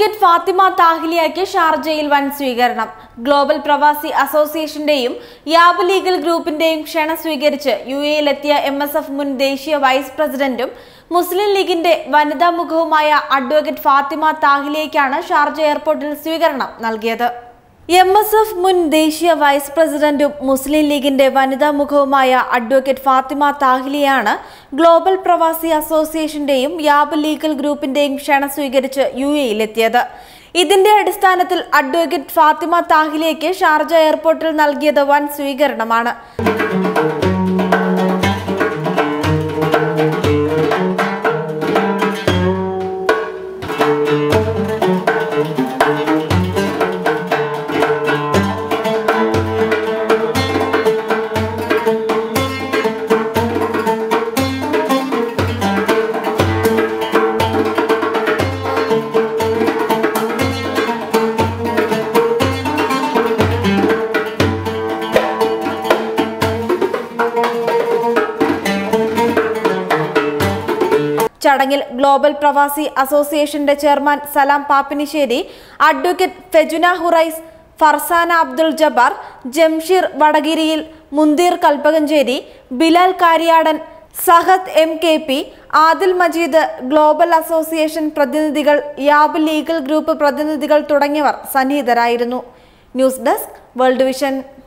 advocate Fathima താഹിലിയയ്ക്ക് ഷാർജയിൽ വൻ സ്വീകരണം ഗ്ലോബൽ പ്രവാസി അസോസിയേഷന്റെയും യാബ് ലീഗൽ ഗ്രൂപ്പിന്റെയും ക്ഷണം സ്വീകരിച്ച് യു എയിലെത്തിയ എം എസ് എഫ് മുൻ ദേശീയ വൈസ് പ്രസിഡന്റും മുസ്ലിം ലീഗിന്റെ വനിതാ മുഖവുമായ അഡ്വക്കേറ്റ് ഫാത്തിമ താഹിലിയയ്ക്കാണ് ഷാർജ എയർപോർട്ടിൽ സ്വീകരണം നൽകിയത് എം എസ് എഫ് മുൻ ദേശീയ വൈസ് പ്രസിഡന്റും മുസ്ലിം ലീഗിന്റെ വനിതാ മുഖവുമായ അഡ്വക്കേറ്റ് ഫാത്തിമ താഹിലിയാണ് ഗ്ലോബൽ പ്രവാസി അസോസിയേഷന്റെയും യാബ് ലീഗൽ ഗ്രൂപ്പിന്റെയും ക്ഷണം സ്വീകരിച്ച് യു എയിലെത്തിയത് ഇതിന്റെ അടിസ്ഥാനത്തിൽ അഡ്വക്കേറ്റ് ഫാത്തിമ താഹിലിയയ്ക്ക് ഷാർജ എയർപോർട്ടിൽ നൽകിയത് വൻ സ്വീകരണമാണ് ചടങ്ങിൽ ഗ്ലോബൽ പ്രവാസി അസോസിയേഷന്റെ ചെയർമാൻ സലാം പാപ്പിനിശ്ശേരി അഡ്വക്കേറ്റ് ഫെജുന ഹുറൈസ് ഫർസാന അബ്ദുൾ ജബ്ബാർ ജംഷീർ വടകിരിയിൽ Munthir Kalpakanchery Bilal Kariyadan Sahad M K P Adil Majeed global association പ്രതിനിധികൾ യാബ് ലീഗൽ ഗ്രൂപ്പ് പ്രതിനിധികൾ തുടങ്ങിയവർ സന്നിഹിതരായിരുന്നു ന്യൂസ് ഡെസ്ക് വേൾഡ് വിഷൻ